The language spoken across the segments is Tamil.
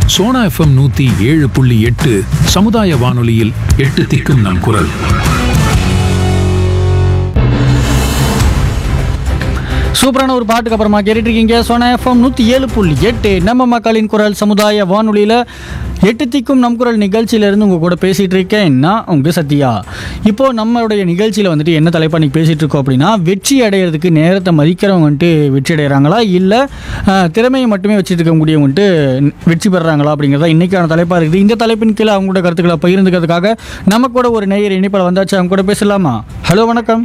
சோனா எஃப்எம் நூத்தி ஏழு புள்ளி எட்டு சமுதாய வானொலியில் எட்டு திக்கும் நம் குரல் சூப்பரான ஒரு பாட்டுக்கு அப்புறமா கேட்டுட்டு இருக்கீங்க சோனா எஃப்எம் நூற்றி ஏழு புள்ளி எட்டு நம்ம மக்களின் குரல் சமுதாய வானொலியில் எட்டு திக்கும் நம் குரல் நிகழ்ச்சியிலேருந்து உங்கள் கூட பேசிகிட்டு இருக்கேன் நான் உங்கள் சத்யா இப்போது நம்மளுடைய நிகழ்ச்சியில் வந்துட்டு என்ன தலைப்பா இன்னைக்கு பேசிகிட்டு இருக்கோம் அப்படின்னா வெற்றி அடையிறதுக்கு நேரத்தை மதிக்கிறவங்க வந்துட்டு வெற்றி அடைகிறாங்களா இல்லை திறமையை மட்டுமே வச்சுட்டு இருக்க முடியும் வந்துட்டு வெற்றி பெறுறாங்களா அப்படிங்கிறதா இன்றைக்கான தலைப்பாக இருக்குது இந்த தலைப்பின் கீழே அவங்களோட கருத்துக்களை பகிர்ந்துக்கிறதுக்காக நம்ம கூட ஒரு நேயர் இணைப்பில் வந்தாச்சு அவங்க கூட பேசலாமா ஹலோ வணக்கம்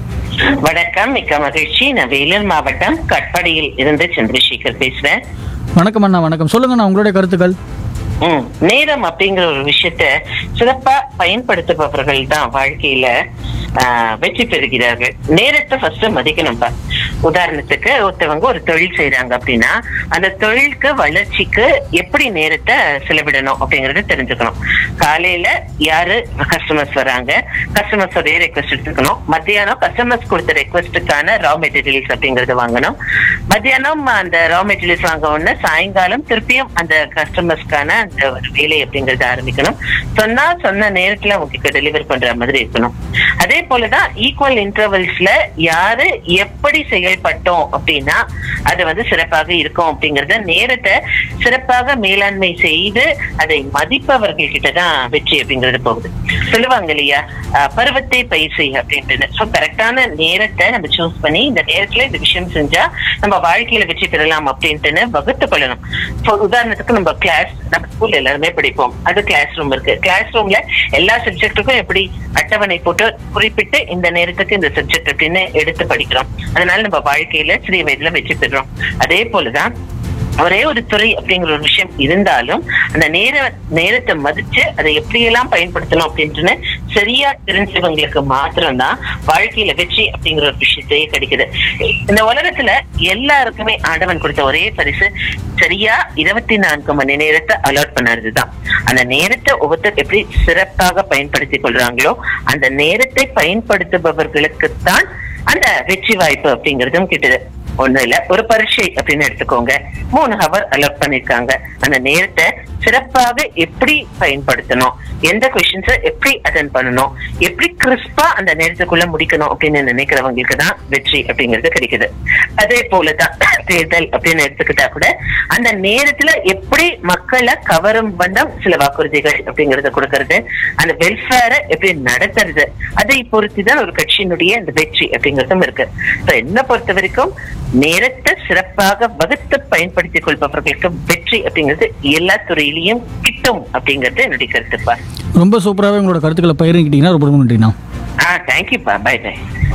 வணக்கம் மிக்க மகிழ்ச்சி நான் வேலூர் மாவட்டம் கட்படியில் இருந்து சந்திரசேகர் பேசுறேன் வணக்கம் அண்ணா வணக்கம் சொல்லுங்கண்ணா உங்களுடைய கருத்துக்கள் ம், நேரம் அப்படிங்கிற ஒரு விஷயத்த சிறப்பா பயன்படுத்துபவர்கள் தான் வாழ்க்கையில ஆஹ், வெற்றி பெறுகிறார்கள் நேரத்தை ஃபர்ஸ்ட் மதிக்கணும்பா உதாரணத்துக்கு ஒருத்தவங்க ஒரு தொழில் செய்யறாங்க அப்படின்னா அந்த தொழிலுக்கு வளர்ச்சிக்கு எப்படி நேரத்தை செலவிடணும் அப்படிங்கறத தெரிஞ்சுக்கணும் காலையில யாரு கஸ்டமர்ஸ் வராங்க கஸ்டமர்ஸ் உடைய ரெக்வஸ்ட் எடுத்துக்கணும் மத்தியானம் கஸ்டமர்ஸ் கொடுத்த ரெக்வஸ்ட்டுக்கான ரா மெட்டீரியல்ஸ் அப்படிங்கறத வாங்கணும் மத்தியானம் அந்த ரா மெட்டீரியல்ஸ் வாங்க உடனே சாயங்காலம் திருப்பியும் அந்த கஸ்டமர்ஸ்க்கான அந்த ஒரு வேலை அப்படிங்கறத ஆரம்பிக்கணும் சொன்னா சொன்ன நேரத்துல உங்களுக்கு டெலிவர் பண்ற மாதிரி இருக்கணும் அதே போலதான் ஈக்குவல் இன்டர்வல்ஸ்ல யாரு எப்படி செயல்பட்டோம் அப்படின்னா அது வந்து சிறப்பாக இருக்கும் அப்படிங்கறத நேரத்தை சிறப்பாக மேலாண்மை செய்து அதை மதிப்பவர்கள் கிட்டதான் வெற்றி அப்படிங்கிறது போகுது சொல்லுவாங்க இல்லையா அஹ், பருவத்தை பயிர் செய் அப்படின்ட்டு ஸோ கரெக்டான நேரத்தை நம்ம சூஸ் பண்ணி இந்த நேரத்துல இந்த விஷயம் செஞ்சா நம்ம வாழ்க்கையில வெற்றி பெறலாம் அப்படின்ட்டு வகுத்து கொள்ளணும் இப்போ உதாரணத்துக்கு நம்ம கிளாஸ் நம்ம ஸ்கூல்ல எல்லாருமே படிப்போம் அது கிளாஸ் ரூம் இருக்கு கிளாஸ் ரூம்ல எல்லா சப்ஜெக்ட்டுக்கும் எப்படி அட்டவணை போட்டு குறிப்பிட்டு இந்த நேரத்துக்கு இந்த சப்ஜெக்ட் அப்படின்னு எடுத்து படிக்கிறோம் அதனால நம்ம வாழ்க்கையில சிறிய வயதுல வெற்றி பெறுறோம் அதே போலதான் ஒரே ஒரு துறை அப்படிங்கிற ஒரு விஷயம் இருந்தாலும் அந்த நேர நேரத்தை மதிச்சு அதை எப்படியெல்லாம் பயன்படுத்தணும் அப்படின்ட்டு சரியா தெரிஞ்சவங்களுக்கு மாத்திரம்தான் வாழ்க்கையில வெற்றி அப்படிங்கிற ஒரு விஷயத்தையே கிடைக்குது இந்த உலகத்துல எல்லாருக்குமே ஆண்டவன் கொடுத்த ஒரே பரிசு சரியா இருபத்தி நான்கு மணி நேரத்தை அலாட் பண்ணறதுதான் அந்த நேரத்தை ஒவ்வொருத்தர் எப்படி சிறப்பாக பயன்படுத்திக் கொள்றாங்களோ அந்த நேரத்தை பயன்படுத்துபவர்களுக்குத்தான் அந்த வெற்றி வாய்ப்பு அப்படிங்கறதும் கிட்டுது ஒண்ணு இல்ல ஒரு பரீட்சை அப்படின்னு எடுத்துக்கோங்க மூணு ஹவர் அலாட் பண்ணிருக்காங்க அந்த நேரத்தை சிறப்பாக எப்படி பயன்படுத்தணும் எந்த கொஸ்டின்ஸ எப்படி அட்டன் பண்ணணும் எப்படி கிறிஸ்பா அந்த நேரத்துக்குள்ள முடிக்கணும் அப்படின்னு நினைக்கிறவங்களுக்கு தான் வெற்றி அப்படிங்கிறது கிடைக்குது அதே போலதான் தேர்தல் அப்படின்னு எடுத்துக்கிட்டா கூட அந்த நேரத்துல எப்படி மக்களை கவரும் வண்ணம் சில வாக்குறுதிகள் அப்படிங்கறத கொடுக்கறது அந்த வெல்ஃபேரை எப்படி நடத்துறது அதை பொறுத்து தான் ஒரு கட்சியினுடைய அந்த வெற்றி அப்படிங்கறதும் இருக்கு So, என்ன பொறுத்த வரைக்கும் நேரத்தை சிறப்பாக வகுத்து பயன்படுத்திக் கொள்பவர்களுக்கு வெற்றி அப்படிங்கிறது எல்லா துறையிலையும் கிட்டும் அப்படிங்கிறது என்னுடைய கருத்துப்பா ரொம்ப சூப்பராகவே உங்களோட கருத்துக்களை பகிர்ந்துக்கிட்டீங்கன்னா ரொம்ப ரொம்ப நன்றிண்ணா ஆ தேங்க்யூப்பா பை பை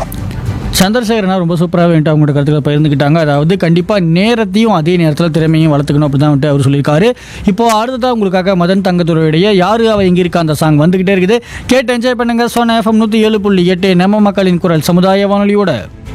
சந்திரசேகரனா ரொம்ப சூப்பராகவே வந்துட்டு அவங்களோட கருத்துக்களை பகிர்ந்துக்கிட்டாங்க அதாவது கண்டிப்பாக நேரத்தையும் அதே நேரத்தில் திறமையும் வளர்த்துக்கணும் அப்படி தான் வந்துட்டு அவர் சொல்லியிருக்காரு இப்போ அடுத்ததாக உங்களுக்காக மதன் தங்கத்துறையுடைய யாரு அவ எங்க இருக்கா அந்த சாங் வந்துகிட்டே இருக்குது கேட்டு என்ஜாய் பண்ணுங்க சோனா எஃப்எம் நூற்றி ஏழு புள்ளி எட்டு நம்ம மக்களின் குரல் சமுதாய வானொலியோட